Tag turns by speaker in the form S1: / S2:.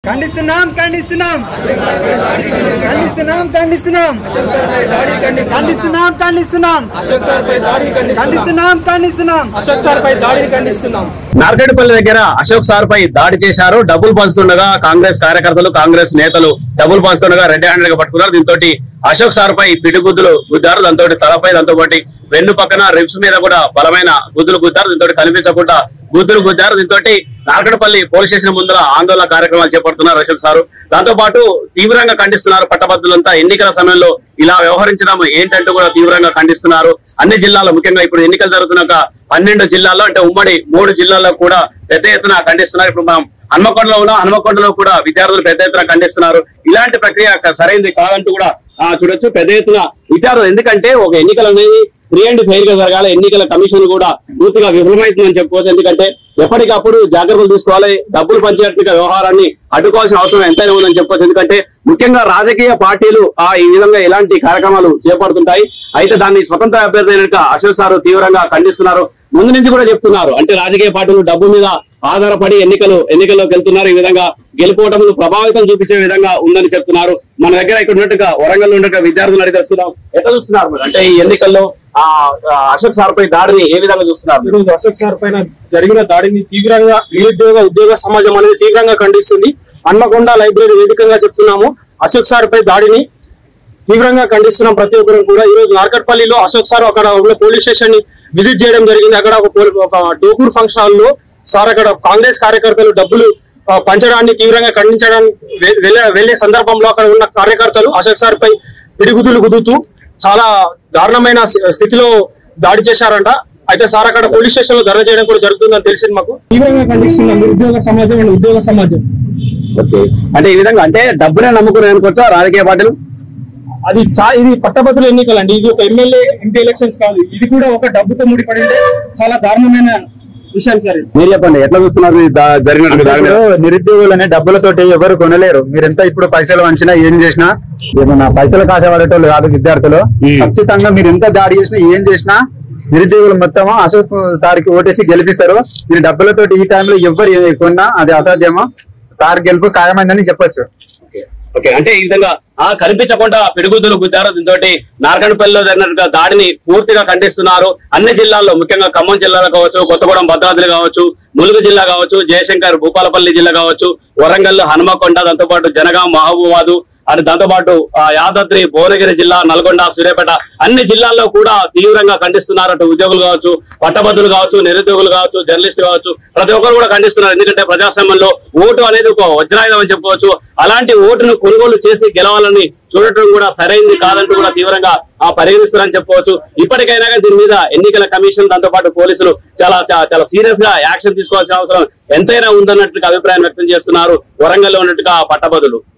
S1: ఖండిస్తున్నాం ఖండిస్తున్నాం ఖండిస్తున్నాం ఖండిస్తున్నాం ఖండిస్తున్నాం ఖండిస్తున్నాం
S2: అశోక్ సార్ పై దాడిని
S1: ఖండిస్తున్నాం ఖండిస్తున్నాం
S2: అశోక్ సార్ పై దాడిని ఖండిస్తున్నాం
S3: నార్కెట్పల్లి దగ్గర అశోక్ సార్ పై దాడి చేశారు డబ్బులు పంచుతుండగా కాంగ్రెస్ కార్యకర్తలు కాంగ్రెస్ నేతలు డబ్బులు పంచుతుండగా రెడ్ హ్యాండెడ్ గా పట్టుకున్నారు దీంతో అశోక్ సార్ పై పిడిగుద్దులు గుద్దారు దాంతో తలపై దాంతో పాటు వెన్ను పక్కన రిబ్స్ మీద కూడా బలమైన గుద్దులు గుద్దారు దీంతో కనిపించకుండా గుద్దులు గుద్దారు దీంతో నార్కడపల్లి పోలీస్ స్టేషన్ ముందర ఆందోళన కార్యక్రమాలు చేపడుతున్నారు అశోక్ సారు దాంతో పాటు తీవ్రంగా ఖండిస్తున్నారు పట్టభద్రులంతా ఎన్నికల సమయంలో ఇలా వ్యవహరించడం ఏంటంటూ కూడా తీవ్రంగా ఖండిస్తున్నారు అన్ని జిల్లాల్లో ముఖ్యంగా ఇప్పుడు ఎన్నికలు జరుగుతున్నాక పన్నెండు జిల్లాల్లో అంటే ఉమ్మడి మూడు జిల్లాల్లో కూడా పెద్ద ఎత్తున ఖండిస్తున్నారు ఇప్పుడు మనం హన్మకొండలో ఉన్న హన్మకొండలో కూడా విద్యార్థులు పెద్ద ఎత్తున ఖండిస్తున్నారు ఇలాంటి ప్రక్రియ సరైనది కాదంటూ కూడా ఆ, చూడొచ్చు పెద్ద ఎత్తున విద్యార్థులు ఎందుకంటే ఒక ఎన్నికలు అనేది ఫ్రీ అండ్ ఫెయిర్ గా జరగాలి ఎన్నికల కమిషన్ కూడా పూర్తిగా విఫలమవుతుందని చెప్పుకోవచ్చు ఎందుకంటే ఎప్పటికప్పుడు జాగ్రత్తలు తీసుకోవాలి డబ్బులు పంచేట్టుగా వ్యవహారాన్ని అడ్డుకోవాల్సిన అవసరం ఎంతైనా ఉందని చెప్పొచ్చు ఎందుకంటే ముఖ్యంగా రాజకీయ పార్టీలు ఆ ఈ విధంగా ఇలాంటి కార్యక్రమాలు చేపడుతుంటాయి అయితే దాన్ని స్వతంత్ర అభ్యర్థి అయిన అశోక్ సార్ తీవ్రంగా ఖండిస్తున్నారు ముందు నుంచి కూడా చెప్తున్నారు అంటే రాజకీయ పార్టీలు డబ్బు మీద ఆధారపడి ఎన్నికలు ఎన్నికల్లోకి వెళ్తున్నారు ఈ విధంగా గెలుపోవటములు ప్రభావితం చూపించే విధంగా ఉందని చెప్తున్నారు మన దగ్గర ఇక్కడ ఉన్నట్టుగా వరంగల్ ఉన్నట్టుగా విద్యార్థులు అడిగి తెలుస్తున్నాం ఎట్లా చూస్తున్నారు మరి? అంటే ఈ ఎన్నికల్లో ఆ ఆ, అశోక్ సార్ పై దాడిని ఏ విధంగా చూస్తున్నారు
S2: ఈ రోజు అశోక్ సార్ పైన జరిగిన దాడిని తీవ్రంగా నిరుద్యోగ ఉద్యోగ సమాజం అనేది తీవ్రంగా ఖండిస్తుంది హన్మకొండ లైబ్రరీ వేదికగా చెప్తున్నాము అశోక్ సార్ పై దాడిని తీవ్రంగా ఖండిస్తున్నాం ప్రతి ఒక్కరు కూడా ఈ రోజు నార్కట్పల్లిలో అశోక్ సార్ అక్కడ ఉన్న పోలీస్ స్టేషన్ ని విజిట్ చేయడం జరిగింది అక్కడ ఒక పోలీ- ఒక డోకూర్ ఫంక్షన్ హాల్ లో సార్ అక్కడ కాంగ్రెస్ కార్యకర్తలు డబ్బులు ఆ, పంచడాన్ని తీవ్రంగా ఖండించడానికి వె- వెళ్ళే- వెళ్లే సందర్భంలో అక్కడ ఉన్న కార్యకర్తలు అశోక్ సార్ పై పిడిగుదులు గుదుతూ చాలా దారుణమైన స్థి- స్థితిలో దాడి చేశారంట అయితే సార్ అక్కడ పోలీస్ స్టేషన్ లో ధర చేయడం కూడా జరుగుతుందని తెలిసింది మాకు తీవ్రంగా ఖండిస్తున్నాం నిరుద్యోగ సమాజం అండ్ ఉద్యోగ సమాజం
S3: ఓకే అంటే ఈ విధంగా అంటే డబ్బునే నమ్ముకుని అనుకోవచ్చా రాజకీయ పార్టీలు
S2: అది చా- ఇది పట్టభద్రుల ఎన్నికలు అండి ఇది ఒక ఎమ్మెల్యే ఎంపీ ఎలక్షన్స్ కాదు ఇది కూడా ఒక డబ్బుతో ముడిపడింది చాలా దారుణమైన విషయం సార్ ఇది
S3: మీరు చెప్పండి ఎట్లా చూస్తున్నారు ఈ దా- జరిగినట్టు దాడి
S4: ఇప్పుడు నిరుద్యోగులని డబ్బులతోటి ఎవరు కొనలేరు మీరెంత ఇప్పుడు పైసలు వంచినా ఏం చేసినా ఏమన్నా పైసలు కాసేవాడేటోళ్ళు కాదు విద్యార్థులు
S3: మ్మ్.
S4: ఖచ్చితంగా మీరు ఎంత దాడి చేసినా ఏం చేసినా నిరుద్యోగులు మొత్తం అశోక్ సార్కి ఓటేసి గెలిపిస్తారు మీరు డబ్బులతోటి ఈ టైంలో ఎవరు ఏ- కొన్నా అది అసాధ్యమో సార్ గెలుపు ఖాయమైందని చెప్పొచ్చు
S3: ఓకే అంటే ఈ విధంగా ఆ కనిపించకుండా పిడుగుద్దులు గుద్దారు దీంతో నార్కనపల్లిలో జరిగినట్టుగా దాడిని పూర్తిగా ఖండిస్తున్నారు అన్ని జిల్లాల్లో ముఖ్యంగా ఖమ్మం జిల్లాలో కావచ్చు కొత్తగూడెం భద్రాద్రి కావచ్చు ములుగు జిల్లా కావచ్చు జయశంకర్ భూపాలపల్లి జిల్లా కావచ్చు వరంగల్ హనుమకొండ దాంతో పాటు జనగాం మహబూబాదు అది దాంతో పాటు ఆ, యాదాద్రి భువనగిరి జిల్లా నల్గొండ సూర్యాపేట అన్ని జిల్లాల్లో కూడా తీవ్రంగా ఖండిస్తున్నారు అటు ఉద్యోగులు కావచ్చు పట్టభద్రులు కావచ్చు నిరుద్యోగులు కావచ్చు జర్నలిస్ట్ కావచ్చు ప్రతి ఒక్కరు కూడా ఖండిస్తున్నారు ఎందుకంటే ప్రజాస్వామ్యంలో ఓటు అనేది ఒక వజ్రాయుధం అని చెప్పుకోవచ్చు అలాంటి ఓటును కొనుగోలు చేసి గెలవాలని చూడటం కూడా సరైంది కాదంటూ కూడా తీవ్రంగా ఆ పరిగణిస్తున్నారని చెప్పుకోవచ్చు ఇప్పటికైనా కానీ దీని మీద ఎన్నికల కమిషన్ దాంతో పాటు పోలీసులు చాలా చా- చాలా సీరియస్ గా యాక్షన్ తీసుకోవాల్సిన అవసరం ఎంతైనా ఉందన్నట్టుగా అభిప్రాయం వ్యక్తం చేస్తున్నారు వరంగల్లో ఉన్నట్టుగా పట్టభద్రులు